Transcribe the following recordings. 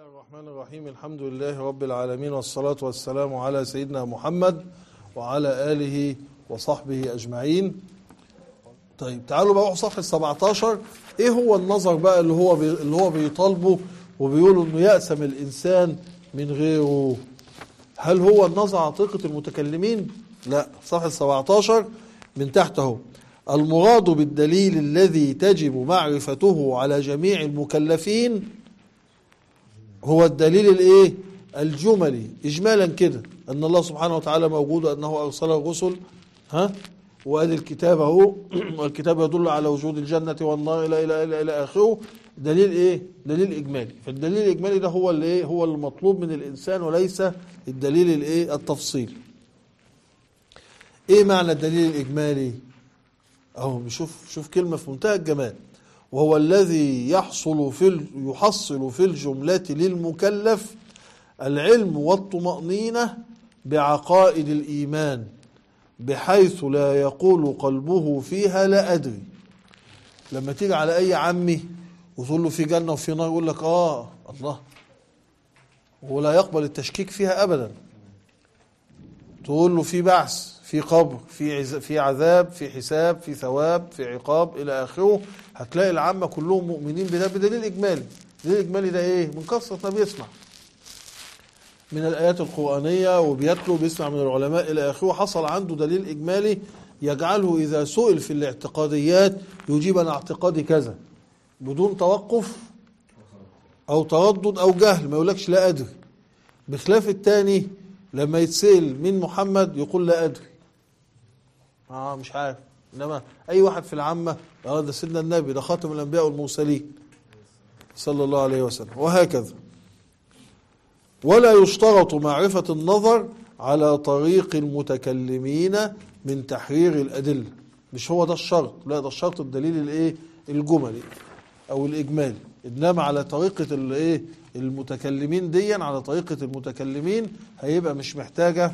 الرحمن الرحيم الحمد لله رب العالمين والصلاة والسلام على سيدنا محمد وعلى آله وصحبه أجمعين طيب تعالوا بقى صفحة 17 ايه هو النظر بقى اللي هو بي اللي هو بيطالبه وبيقولوا انه يأسم الإنسان من غيره هل هو النظر على طريقة المتكلمين لا صفحة 17 من تحت اهو المراد بالدليل الذي تجب معرفته على جميع المكلفين هو الدليل الايه الجملي اجمالا كده ان الله سبحانه وتعالى موجود وانه ارسل الرسل ها وادي الكتاب اهو والكتاب يدل على وجود الجنه والنار الى الى الى, إلى اخره دليل ايه دليل اجمالي فالدليل الاجمالي ده هو اللي ايه هو المطلوب من الانسان وليس الدليل الايه التفصيلي ايه معنى الدليل الاجمالي اهو شوف شوف كلمه في منتهى الجمال وهو الذي يحصل في يحصل في الجملة للمكلف العلم والطمأنينة بعقائد الإيمان بحيث لا يقول قلبه فيها لا أدري لما تيجي على أي عمي وتقول له في جنة وفي نار يقول لك آه الله ولا يقبل التشكيك فيها أبدا تقول له في بعث في قبر في عز... في عذاب في حساب في ثواب في عقاب الى اخره هتلاقي العامه كلهم مؤمنين بده بدليل اجمالي الدليل الاجمالي ده ايه من كثره ما بيسمع من الايات القرانيه وبيتلو بيسمع من العلماء الى اخره حصل عنده دليل اجمالي يجعله اذا سئل في الاعتقاديات يجيب انا اعتقادي كذا بدون توقف او تردد او جهل ما يقولكش لا ادري بخلاف الثاني لما يتسأل من محمد يقول لا ادري اه مش عارف انما اي واحد في العامه اه ده سيدنا النبي ده خاتم الانبياء والمرسلين صلى الله عليه وسلم وهكذا ولا يشترط معرفه النظر على طريق المتكلمين من تحرير الادله مش هو ده الشرط لا ده الشرط الدليل الايه الجملي او الاجمالي انما على طريقه الايه المتكلمين ديا على طريقه المتكلمين هيبقى مش محتاجه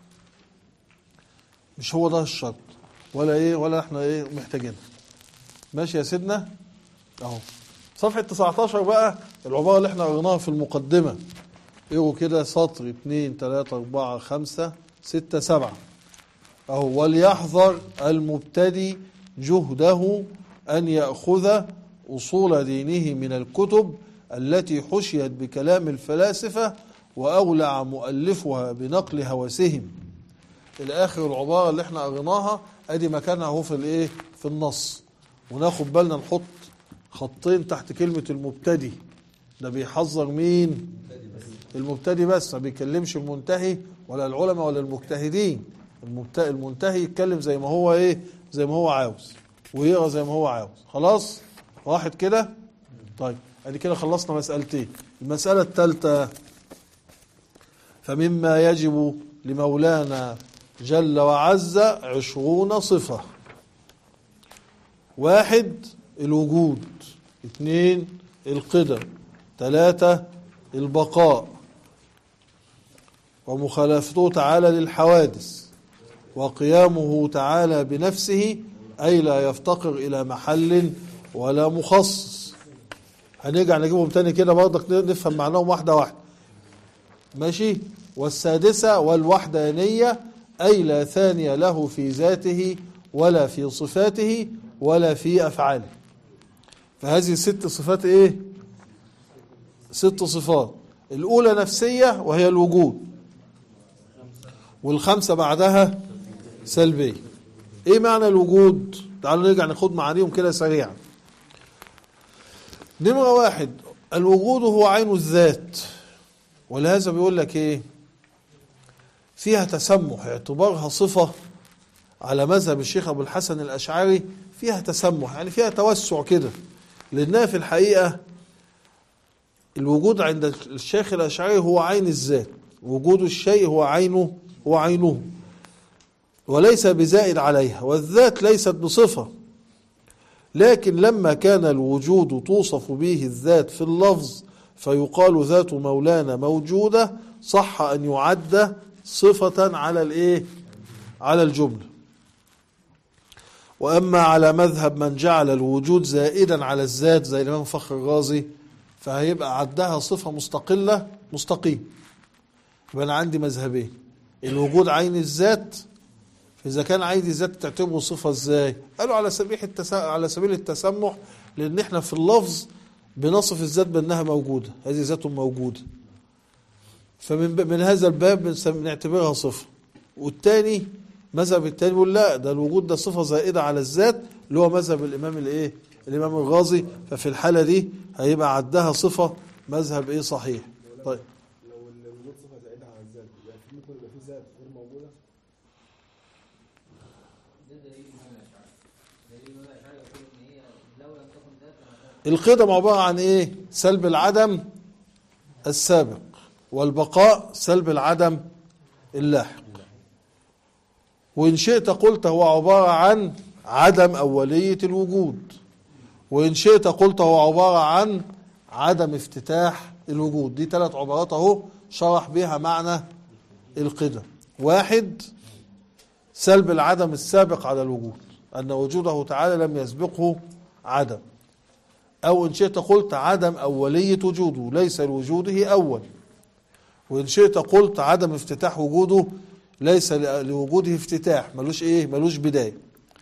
مش هو ده الشرط ولا ايه ولا احنا ايه محتاجينها ماشي يا سيدنا اهو صفحة 19 بقى العبارة اللي احنا قريناها في المقدمة ايه كده سطر 2 3 4 5 6 7 اهو وليحذر المبتدي جهده ان يأخذ اصول دينه من الكتب التي حشيت بكلام الفلاسفة واولع مؤلفها بنقل هوسهم الى اخر العباره اللي احنا قريناها ادي مكانها اهو في الايه في النص وناخد بالنا نحط خطين تحت كلمه المبتدي ده بيحذر مين المبتدي بس ما بيكلمش المنتهي ولا العلماء ولا المجتهدين المنتهي يتكلم زي ما هو ايه زي ما هو عاوز ويقرا زي ما هو عاوز خلاص واحد كده طيب ادي كده خلصنا مسالتين المساله الثالثه فمما يجب لمولانا جل وعز عشرون صفة واحد الوجود اثنين القدم ثلاثة البقاء ومخالفته تعالى للحوادث وقيامه تعالى بنفسه أي لا يفتقر إلى محل ولا مخصص هنرجع نجيبهم تاني كده برضك نفهم معناهم واحدة واحدة ماشي والسادسة والوحدانية أي لا ثاني له في ذاته ولا في صفاته ولا في أفعاله فهذه ست صفات إيه ست صفات الأولى نفسية وهي الوجود والخمسة بعدها سلبية إيه معنى الوجود تعالوا نرجع ناخد معانيهم كده سريعا نمرة واحد الوجود هو عين الذات ولهذا بيقول لك ايه فيها تسمح اعتبارها صفة على مذهب الشيخ أبو الحسن الأشعري فيها تسمح يعني فيها توسع كده لأنها في الحقيقة الوجود عند الشيخ الأشعري هو عين الذات وجود الشيء هو عينه هو عينه وليس بزائد عليها والذات ليست بصفة لكن لما كان الوجود توصف به الذات في اللفظ فيقال ذات مولانا موجودة صح أن يعد صفة على الإيه على الجملة وأما على مذهب من جعل الوجود زائدا على الذات زي الإمام فخر الرازي فهيبقى عدها صفة مستقلة مستقيم يبقى أنا عندي مذهبين الوجود عين الذات فإذا كان عين الذات تعتبره صفة إزاي؟ قالوا على سبيل التس... على سبيل التسمح لأن إحنا في اللفظ بنصف الذات بأنها موجودة هذه ذات موجودة فمن ب... من هذا الباب بنسم... نعتبرها صفة والتاني مذهب التاني بيقول لا ده الوجود ده صفة زائدة على الذات اللي هو مذهب الإمام الإيه؟ الإمام الغازي ففي الحالة دي هيبقى عدها صفة مذهب إيه صحيح طيب لو الوجود صفه زائده على الذات يبقى في ممكن يبقى في ذات غير موجوده ده دليل من الاشعار دليل من الاشعار يقول ان هي لو لم تكن ذات لما كانت القدم عبارة عن ايه سلب العدم السابق والبقاء سلب العدم اللاحق وإن شئت قلت هو عبارة عن عدم أولية الوجود وإن شئت قلت هو عبارة عن عدم افتتاح الوجود دي ثلاث عبارات اهو شرح بها معنى القدم واحد سلب العدم السابق على الوجود أن وجوده تعالى لم يسبقه عدم أو إن شئت قلت عدم أولية وجوده ليس لوجوده أول وإن شئت قلت عدم افتتاح وجوده ليس ل- لوجوده افتتاح ملوش إيه ملوش بداية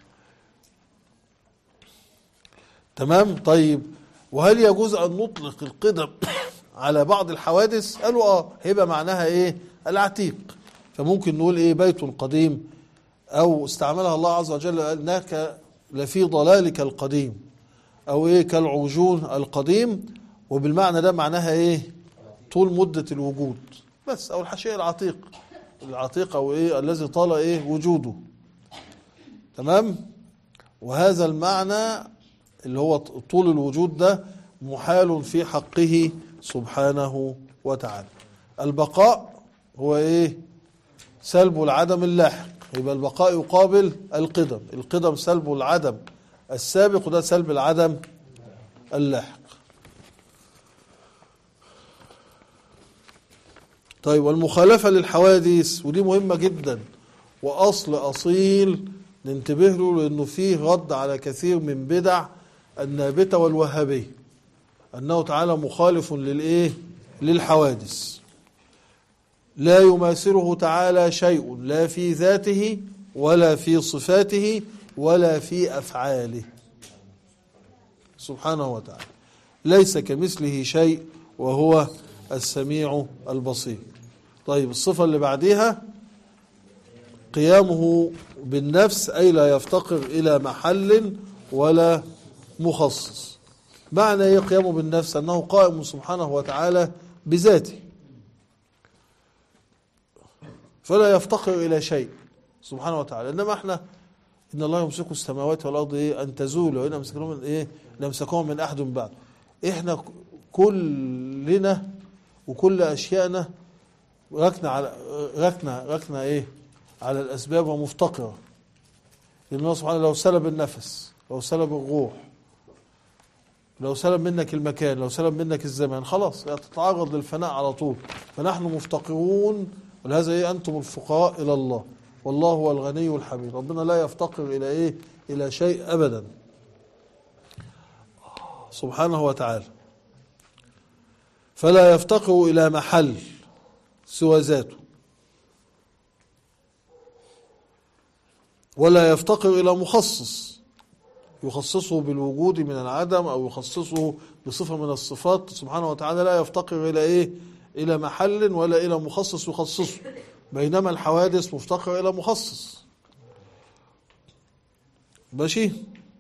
تمام طيب وهل يجوز أن نطلق القدم على بعض الحوادث قالوا آه هيبقى معناها إيه العتيق فممكن نقول إيه بيت قديم أو استعملها الله عز وجل أنك لفي ضلالك القديم او ايه كالعجون القديم وبالمعنى ده معناها ايه طول مدة الوجود بس او الحشيء العتيق العتيق او ايه الذي طال ايه وجوده تمام وهذا المعنى اللي هو طول الوجود ده محال في حقه سبحانه وتعالى البقاء هو ايه سلب العدم اللاحق يبقى البقاء يقابل القدم القدم سلب العدم السابق وده سلب العدم اللاحق طيب والمخالفة للحوادث ودي مهمة جدا وأصل أصيل ننتبه له لأنه فيه رد على كثير من بدع النابتة والوهابية أنه تعالى مخالف للإيه للحوادث لا يماثله تعالى شيء لا في ذاته ولا في صفاته ولا في أفعاله سبحانه وتعالى ليس كمثله شيء وهو السميع البصير طيب الصفة اللي بعديها قيامه بالنفس أي لا يفتقر إلى محل ولا مخصص معنى ايه قيامه بالنفس أنه قائم سبحانه وتعالى بذاته فلا يفتقر إلى شيء سبحانه وتعالى إنما احنا إن الله يمسك السماوات والأرض إيه أن تزولوا وإن أمسكهم من إيه لمسكهم من أحد من بعد إحنا كلنا وكل أشيائنا ركنا على ركنا ركنا إيه على الأسباب ومفتقرة لأن الله سبحانه لو سلب النفس لو سلب الروح لو سلب منك المكان لو سلب منك الزمان خلاص تتعرض للفناء على طول فنحن مفتقرون ولهذا ايه انتم الفقراء الى الله والله هو الغني الحميد ربنا لا يفتقر الى ايه الى شيء ابدا سبحانه وتعالى فلا يفتقر الى محل سوى ذاته ولا يفتقر الى مخصص يخصصه بالوجود من العدم او يخصصه بصفه من الصفات سبحانه وتعالى لا يفتقر الى ايه الى محل ولا الى مخصص يخصصه بينما الحوادث مفتقر الى مخصص ماشي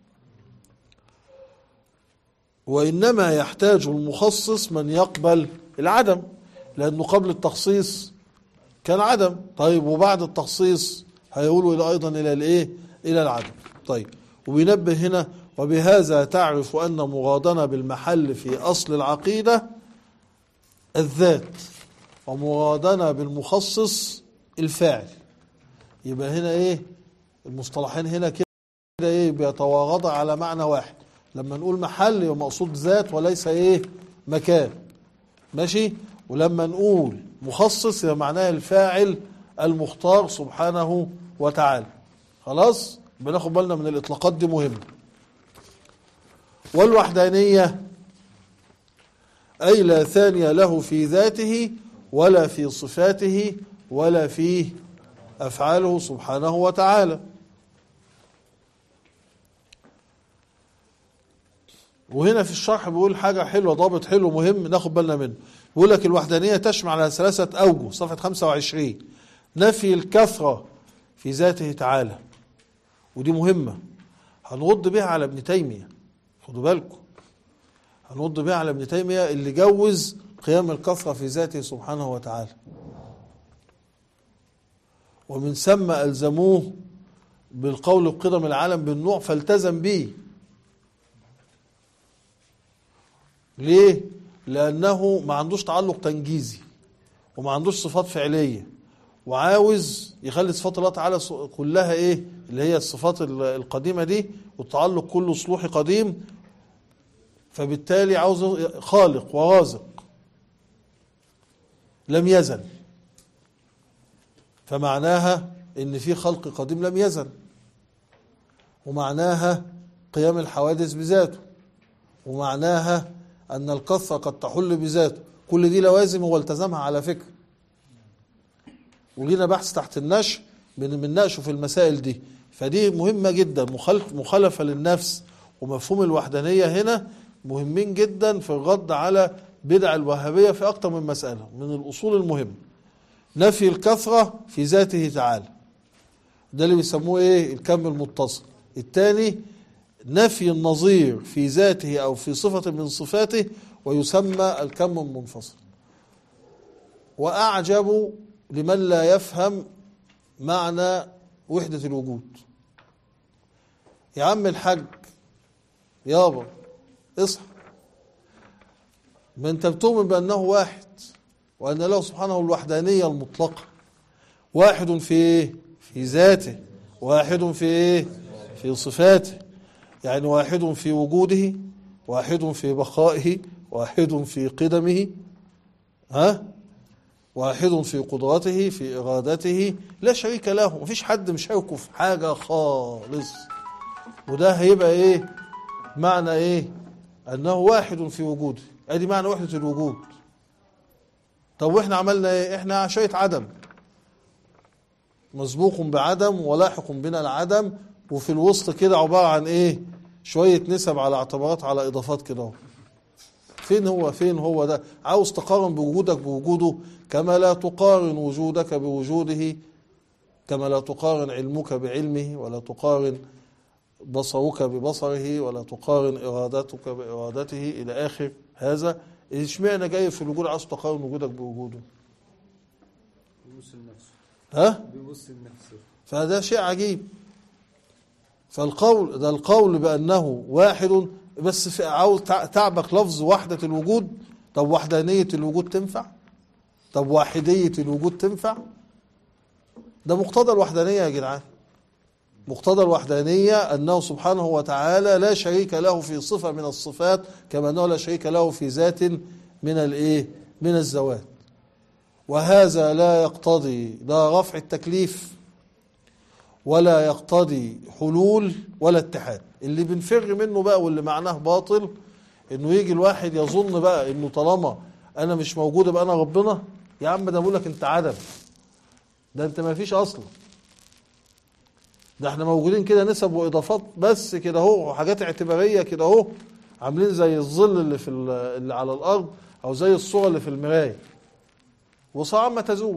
وانما يحتاج المخصص من يقبل العدم لانه قبل التخصيص كان عدم طيب وبعد التخصيص هيقولوا الى ايضا الى الايه الى العدم طيب وبينبه هنا وبهذا تعرف ان مرادنا بالمحل في اصل العقيده الذات ومرادنا بالمخصص الفاعل يبقى هنا ايه المصطلحين هنا كده ايه بيتواغضا على معنى واحد لما نقول محل يبقى مقصود ذات وليس ايه مكان ماشي ولما نقول مخصص يبقى معناه الفاعل المختار سبحانه وتعالى خلاص بناخد بالنا من الاطلاقات دي مهمه والوحدانيه أي لا ثاني له في ذاته ولا في صفاته ولا في أفعاله سبحانه وتعالى وهنا في الشرح بيقول حاجة حلوة ضابط حلو مهم ناخد بالنا منه بيقول لك الوحدانية تشمل على ثلاثة أوجه صفحة 25 نفي الكثرة في ذاته تعالى ودي مهمة هنرد بيها على ابن تيمية خدوا بالكم هنرد بيها على ابن تيمية اللي جوز قيام الكثرة في ذاته سبحانه وتعالى ومن ثم ألزموه بالقول بقدم العالم بالنوع فالتزم به ليه؟ لأنه ما عندوش تعلق تنجيزي وما عندوش صفات فعلية وعاوز يخلي صفات الله تعالى ص- كلها ايه اللي هي الصفات ال- القديمة دي والتعلق كله صلوحي قديم فبالتالي عاوز خالق ورازق لم يزل فمعناها ان في خلق قديم لم يزل ومعناها قيام الحوادث بذاته ومعناها ان الكثره قد تحل بذاته كل دي لوازم هو التزمها على فكره ولينا بحث تحت النشر بن- بنناقشه في المسائل دي فدي مهمه جدا مخالف- مخالفه للنفس ومفهوم الوحدانيه هنا مهمين جدا في الرد على بدع الوهابيه في اكتر من مساله من الاصول المهمه نفي الكثره في ذاته تعالى ده اللي بيسموه ايه الكم المتصل الثاني نفي النظير في ذاته او في صفه من صفاته ويسمى الكم المنفصل واعجب لمن لا يفهم معنى وحده الوجود يا عم الحاج يابا اصحى ما انت بتؤمن بانه واحد وان له سبحانه الوحدانيه المطلقه واحد في ايه في ذاته واحد في ايه في صفاته يعني واحد في وجوده واحد في بقائه واحد في قدمه ها واحد في قدرته في ارادته لا شريك له مفيش حد مشاركه في حاجه خالص وده هيبقى ايه معنى ايه انه واحد في وجوده ادي معنى وحده الوجود طب واحنا عملنا ايه احنا شويه عدم مسبوق بعدم ولاحق بنا العدم وفي الوسط كده عباره عن ايه شويه نسب على اعتبارات على اضافات كده اهو فين هو فين هو ده عاوز تقارن بوجودك بوجوده كما لا تقارن وجودك بوجوده كما لا تقارن علمك بعلمه ولا تقارن بصرك ببصره ولا تقارن ارادتك بارادته الى اخر هذا اشمعنى جاي في الوجود عاوز تقارن وجودك بوجوده بيبص لنفسه ها بيبص لنفسه فهذا شيء عجيب فالقول ده القول بأنه واحد بس في عاوز تع- تعبك لفظ وحدة الوجود طب وحدانية الوجود تنفع طب واحدية الوجود تنفع ده مقتضى الوحدانية يا جدعان مقتضى الوحدانية أنه سبحانه وتعالى لا شريك له في صفة من الصفات كما أنه لا شريك له في ذات من الإيه من الذوات وهذا لا يقتضي لا رفع التكليف ولا يقتضي حلول ولا اتحاد اللي بنفر منه بقى واللي معناه باطل انه يجي الواحد يظن بقى انه طالما انا مش موجود يبقى انا ربنا يا عم ده بقول لك انت عدم ده انت ما فيش اصلا ده احنا موجودين كده نسب واضافات بس كده اهو وحاجات اعتباريه كده اهو عاملين زي الظل اللي في ال- اللي على الارض او زي الصوره اللي في المرايه وساعة ما تزول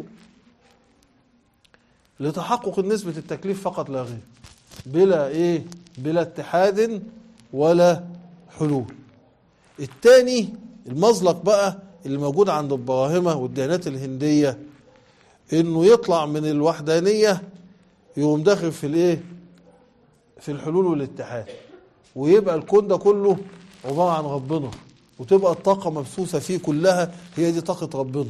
لتحقق نسبة التكليف فقط لا غير بلا ايه بلا اتحاد ولا حلول التاني المزلق بقى اللي موجود عند البراهمة والديانات الهندية انه يطلع من الوحدانية يقوم داخل في الايه في الحلول والاتحاد ويبقى الكون ده كله عبارة عن ربنا وتبقى الطاقة مبثوثة فيه كلها هي دي طاقة ربنا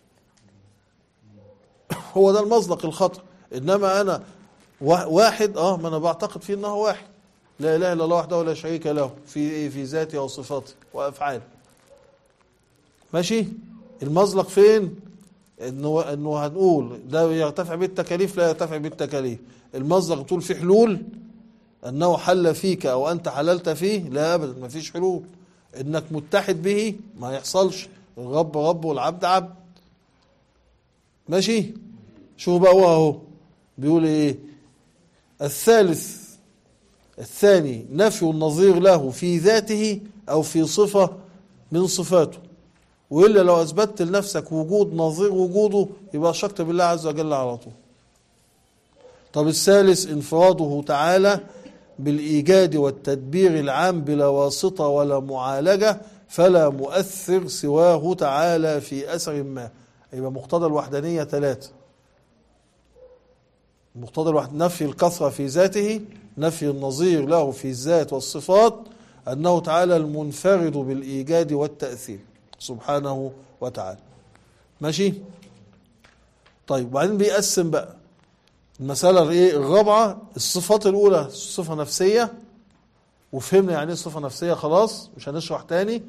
هو ده المصدق الخطأ انما انا وا- واحد اه ما انا بعتقد فيه انه واحد لا اله الا الله وحده ولا شريك له في ايه في ذاته وصفاته وافعاله ماشي المزلق فين انه انه هنقول ده يرتفع بالتكاليف لا يرتفع بالتكاليف المزلق تقول في حلول انه حل فيك او انت حللت فيه لا ابدا ما فيش حلول انك متحد به ما يحصلش الرب رب والعبد عبد ماشي شوف بقى هو اهو بيقول ايه الثالث الثاني نفي النظير له في ذاته او في صفه من صفاته والا لو اثبتت لنفسك وجود نظير وجوده يبقى شكت بالله عز وجل على طول طب الثالث انفراده تعالى بالايجاد والتدبير العام بلا واسطه ولا معالجه فلا مؤثر سواه تعالى في اثر ما يبقى مقتضى الوحدانيه ثلاثه مقتضى الوحد نفي الكثرة في ذاته نفي النظير له في الذات والصفات أنه تعالى المنفرد بالإيجاد والتأثير سبحانه وتعالى ماشي طيب وبعدين بيقسم بقى المسألة الايه الرابعة الصفات الأولى صفة نفسية وفهمنا يعني ايه صفة نفسية خلاص مش هنشرح تاني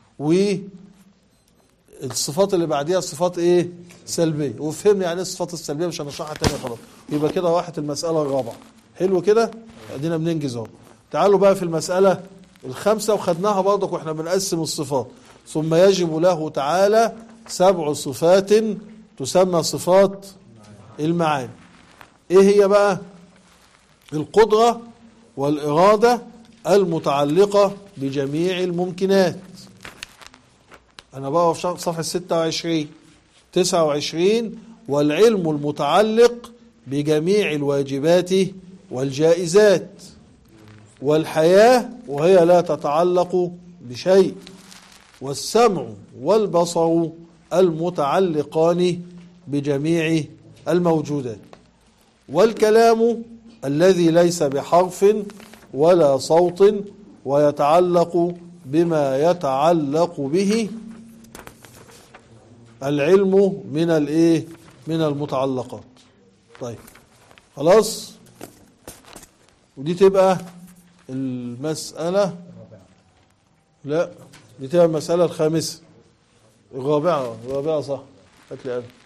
والصفات اللي بعديها صفات ايه سلبية وفهمنا يعني ايه الصفات السلبية مش هنشرحها تاني خلاص يبقى كده راحت المسألة الرابعة حلو كده ادينا بننجز اهو تعالوا بقى في المسألة الخامسة وخدناها برضك واحنا بنقسم الصفات ثم يجب له تعالى سبع صفات تسمى صفات المعاني ايه هي بقى القدرة والإرادة المتعلقة بجميع الممكنات أنا بقى في صفحة 26 29 والعلم المتعلق بجميع الواجبات والجائزات والحياة وهي لا تتعلق بشيء والسمع والبصر المتعلقان بجميع الموجودات والكلام الذي ليس بحرف ولا صوت ويتعلق بما يتعلق به العلم من الايه من المتعلقات طيب خلاص ودي تبقى المسألة لا دي تبقى المسألة الخامسة الرابعة الرابعة صح هات لي قلم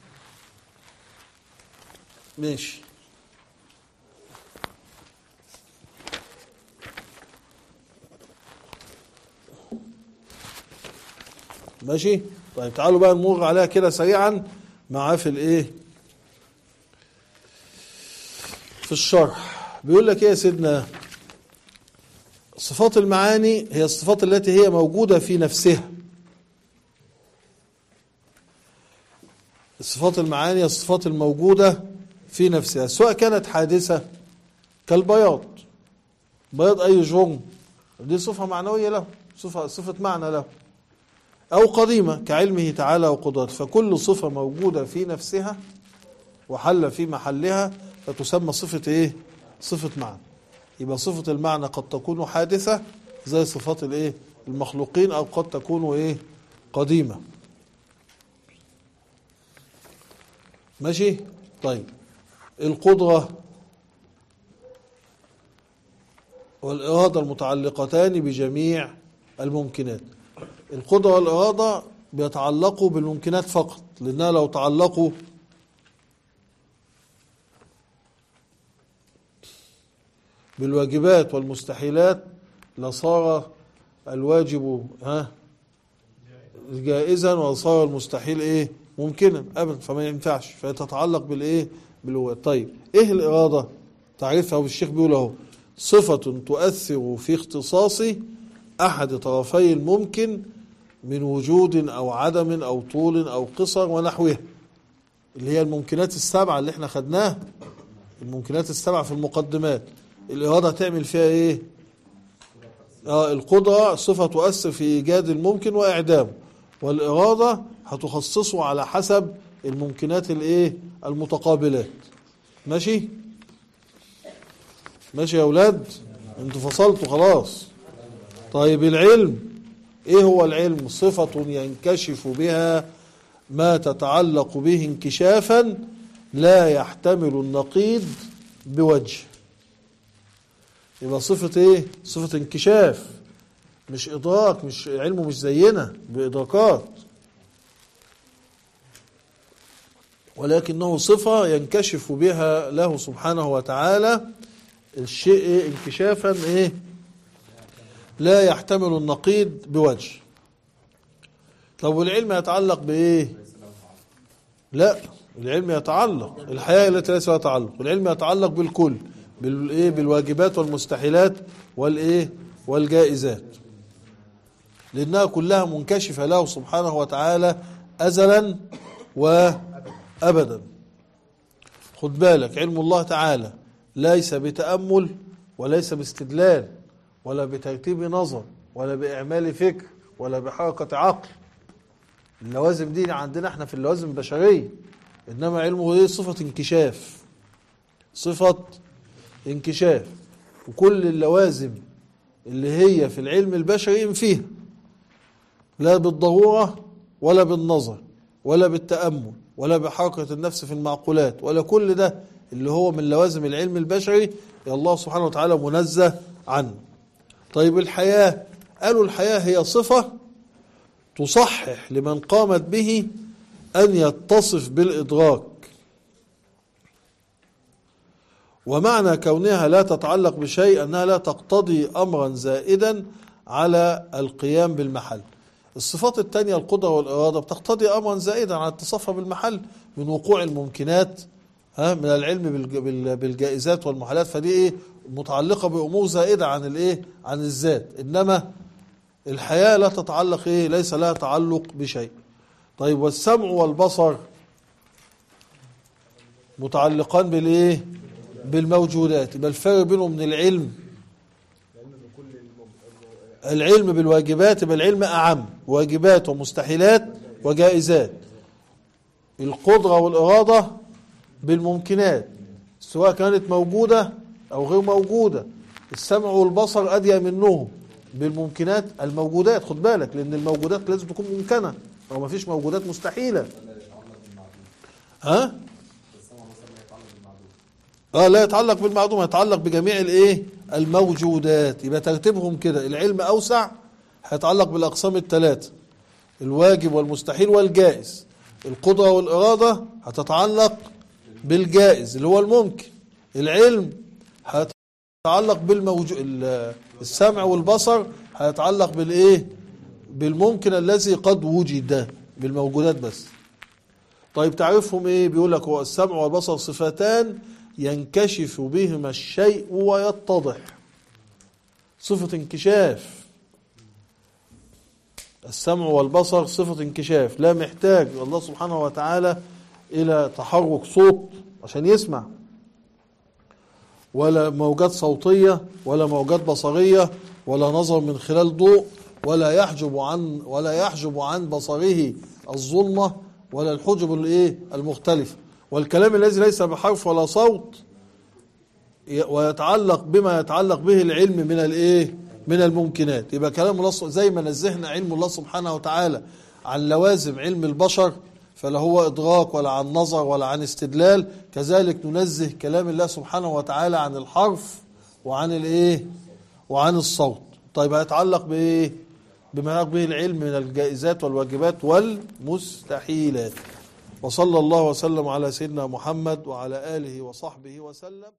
ماشي ماشي طيب تعالوا بقى نمر عليها كده سريعا معاه في الايه في الشرح بيقول لك ايه يا سيدنا صفات المعاني هي الصفات التي هي موجودة في نفسها الصفات المعاني هي الصفات الموجودة في نفسها سواء كانت حادثة كالبياض بياض أي جرم دي صفة معنوية له صفة, صفة معنى له أو قديمة كعلمه تعالى وقدرته فكل صفة موجودة في نفسها وحل في محلها فتسمى صفة إيه؟ صفة معنى يبقى صفة المعنى قد تكون حادثة زي صفات الإيه؟ المخلوقين أو قد تكون إيه؟ قديمة ماشي؟ طيب القدرة والإرادة المتعلقتان بجميع الممكنات القدرة والإرادة بيتعلقوا بالممكنات فقط لأنها لو تعلقوا بالواجبات والمستحيلات لصار الواجب ها جائزا وصار المستحيل ايه ممكنا ابدا فما ينفعش فتتعلق بالايه بالواجب طيب ايه الاراده تعريفها والشيخ بيقول اهو صفه تؤثر في اختصاص احد طرفي الممكن من وجود او عدم او طول او قصر ونحوها اللي هي الممكنات السبعه اللي احنا خدناها الممكنات السبعه في المقدمات الاراده تعمل فيها ايه آه القدره صفه تؤثر في ايجاد الممكن واعدامه والاراده هتخصصه على حسب الممكنات الايه المتقابلات ماشي ماشي يا اولاد انتوا فصلتوا خلاص طيب العلم ايه هو العلم صفة ينكشف بها ما تتعلق به انكشافا لا يحتمل النقيض بوجه يبقى صفة ايه صفة انكشاف مش ادراك مش علمه مش زينا بادراكات ولكنه صفة ينكشف بها له سبحانه وتعالى الشيء إيه؟ انكشافا ايه لا يحتمل النقيض بوجه طب والعلم يتعلق بايه لا العلم يتعلق الحياة التي ليس لها تعلق العلم يتعلق بالكل بالايه بالواجبات والمستحيلات والايه والجائزات لانها كلها منكشفه له سبحانه وتعالى ازلا وابدا خد بالك علم الله تعالى ليس بتامل وليس باستدلال ولا بترتيب نظر ولا باعمال فكر ولا بحركه عقل اللوازم دي عندنا احنا في اللوازم البشريه انما علمه ايه صفه انكشاف صفه انكشاف وكل اللوازم اللي هي في العلم البشري فيها لا بالضروره ولا بالنظر ولا بالتامل ولا بحركه النفس في المعقولات ولا كل ده اللي هو من لوازم العلم البشري الله سبحانه وتعالى منزه عنه طيب الحياه قالوا الحياه هي صفه تصحح لمن قامت به أن يتصف بالإدراك ومعنى كونها لا تتعلق بشيء أنها لا تقتضي أمرا زائدا على القيام بالمحل الصفات الثانية القدرة والإرادة بتقتضي أمرا زائدا على اتصافها بالمحل من وقوع الممكنات ها من العلم بالج- بال- بالجائزات والمحالات فدي ايه متعلقة بأمور زائدة عن الايه عن الذات إنما الحياة لا تتعلق ايه ليس لها تعلق بشيء طيب والسمع والبصر متعلقان بالايه بالموجودات يبقى الفرق بينهم من العلم العلم بالواجبات يبقى العلم أعم واجبات ومستحيلات وجائزات القدرة والإرادة بالممكنات سواء كانت موجودة أو غير موجودة السمع والبصر أديى منهم بالممكنات الموجودات خد بالك لأن الموجودات لازم تكون ممكنة أو ما فيش موجودات مستحيلة ها؟ اه لا يتعلق بالمعدوم يتعلق بجميع الايه الموجودات يبقى ترتيبهم كده العلم اوسع هيتعلق بالاقسام الثلاثه الواجب والمستحيل والجائز القدره والاراده هتتعلق بالجائز اللي هو الممكن العلم هيتعلق بالموجود السمع والبصر هيتعلق بالايه بالممكن الذي قد وجد بالموجودات بس طيب تعرفهم ايه بيقول لك هو السمع والبصر صفتان ينكشف بهما الشيء ويتضح صفة انكشاف السمع والبصر صفة انكشاف لا محتاج الله سبحانه وتعالى إلى تحرك صوت عشان يسمع ولا موجات صوتية ولا موجات بصرية ولا نظر من خلال ضوء ولا يحجب عن ولا يحجب عن بصره الظلمة ولا الحجب الايه المختلفة والكلام الذي ليس بحرف ولا صوت ي- ويتعلق بما يتعلق به العلم من الايه من الممكنات يبقى كلام الله س- زي ما نزهنا علم الله سبحانه وتعالى عن لوازم علم البشر فلا هو ادراك ولا عن نظر ولا عن استدلال كذلك ننزه كلام الله سبحانه وتعالى عن الحرف وعن الايه وعن الصوت طيب هيتعلق بايه بما يتعلق به العلم من الجائزات والواجبات والمستحيلات وصلى الله وسلم على سيدنا محمد وعلى اله وصحبه وسلم